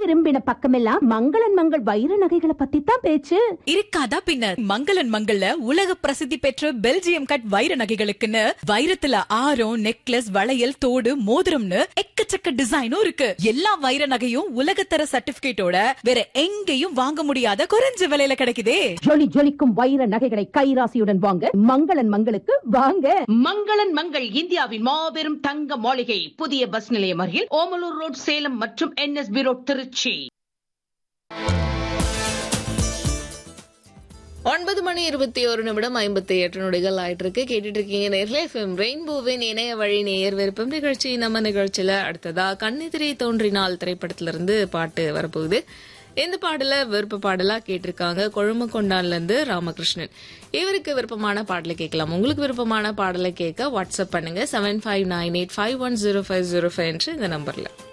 திரும்பின பக்கமெல்லாம் மங்களன் மங்கள் வைர நகைகளை பத்தி தான் பேச்சு இருக்காதா பின்ன மங்களன் மங்கள்ல உலக பிரசித்தி பெற்ற பெல்ஜியம் கட் வைர நகைகளுக்குன்னு வைரத்துல ஆரம் நெக்லஸ் வளையல் தோடு மோதிரம்னு எக்கச்சக்க டிசைனும் இருக்கு எல்லா வைர நகையும் உலகத்தர சர்டிபிகேட்டோட வேற எங்கேயும் வாங்க முடியாத குறைஞ்ச விலையில கிடைக்குதே ஜொலி ஜொலிக்கும் வைர நகைகளை கைராசியுடன் வாங்க மங்களன் மங்களுக்கு வாங்க மங்களன் மங்கள் இந்தியாவின் மாபெரும் தங்க மாளிகை புதிய பஸ் நிலையம் அருகில் ஓமலூர் ரோட் சேலம் மற்றும் என்எஸ்பி ரோட் திருச்சி ஒன்பது மணி இருபத்தி ஒரு நிமிடம் ஐம்பத்தி எட்டு நொடிகள் ஆயிட்டு இருக்கு கேட்டுட்டு இருக்கீங்க நேர்ல எஃப்எம் ரெயின்போவின் இணைய வழி நேயர் விருப்பம் நிகழ்ச்சி நம்ம நிகழ்ச்சியில அடுத்ததா கண்ணிதிரை தோன்றினால் திரைப்படத்திலிருந்து பாட்டு வரப்போகுது இந்த பாடல விருப்ப பாடலா கேட்டிருக்காங்க கொழுமக்கொண்டான்ல இருந்து ராமகிருஷ்ணன் இவருக்கு விருப்பமான பாடலை கேட்கலாம் உங்களுக்கு விருப்பமான பாடலை கேட்க வாட்ஸ்அப் பண்ணுங்க seven five nine eight five one zero five zero five இந்த நம்பர்ல